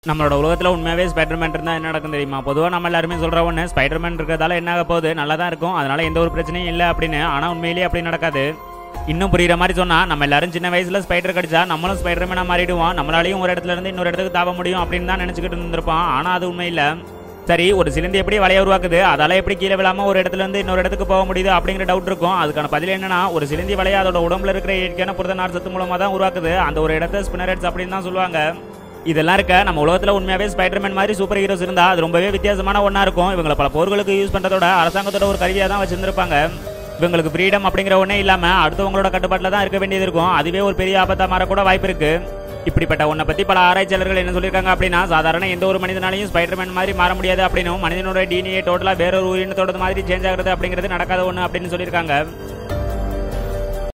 நம்மளோட உலகத்தில் உண்மையாகவே ஸ்பைடர்மேன் இருந்தால் என்ன நடக்கும் தெரியுமா பொதுவாக நம்ம எல்லாருமே சொல்கிற ஒன்று ஸ்பைடர்மேன் இருக்கிறதால என்ன ஆக போகுது நல்லா தான் இருக்கும் அதனால எந்த ஒரு பிரச்சனையும் இல்லை அப்படின்னு ஆனால் உண்மையிலேயே அப்படி நடக்காது இன்னும் புரியுற மாதிரி சொன்னா நம்ம எல்லாரும் சின்ன வயசுல ஸ்பைடர் கடிச்சா நம்மளும் ஸ்பைடர்மேனா மாறிடுவோம் நம்மளாலையும் ஒரு இடத்துல இருந்து இன்னொரு இடத்துக்கு தாவ முடியும் அப்படின்னு தான் நினைச்சுக்கிட்டு இருந்திருப்போம் ஆனா அது உண்மை இல்ல சரி ஒரு சிலந்தி எப்படி வலைய உருவாக்குது அதால எப்படி கீழே விழாம ஒரு இடத்துல இருந்து இன்னொரு இடத்துக்கு போக முடியுது அப்படிங்கிற டவுட் இருக்கும் அதுக்கான பதில் என்னன்னா ஒரு சிலந்தி வலைய அதோட உடம்புல இருக்கிற இயற்கையான புரத நார் சத்து மூலமா தான் உருவாக்குது அந்த ஒரு இடத்த ஸ்பினரட்ஸ் அப்படின்னு தான் சொல்லுவாங்க இதெல்லாம் இருக்க நம்ம உலகத்துல உண்மையாவே ஸ்பைடர்மேன் மாதிரி சூப்பர் ஹீரோஸ் இருந்தா அது ரொம்பவே வித்தியாசமான ஒண்ணா இருக்கும் இவங்களை பல போர்களுக்கு யூஸ் பண்றதோட அரசாங்கத்தோட ஒரு கருவியா தான் வச்சிருந்திருப்பாங்க இவங்களுக்கு ஃப்ரீடம் அப்படிங்கிற ஒண்ணே இல்லாம அடுத்தவங்களோட கட்டுப்பாட்டில் தான் இருக்க வேண்டியது இருக்கும் அதுவே ஒரு பெரிய ஆபத்தா மாறக்கூட வாய்ப்பு இருக்கு இப்படிப்பட்ட ஒன்றை பத்தி பல ஆராய்ச்சியாளர்கள் என்ன சொல்லியிருக்காங்க அப்படின்னா சாதாரண எந்த ஒரு மனிதனாலையும் ஸ்பைடர்மேன் மாதிரி மாற முடியாது அப்படின்னும் மனிதனோட டிஎன்ஏ டோட்டலா வேற ஒரு உயிரினத்தோட மாதிரி சேஞ்ச் ஆகுறது அப்படிங்கிறது நடக்காத ஒன்று அப்படின்னு சொல்லியிருக்காங்க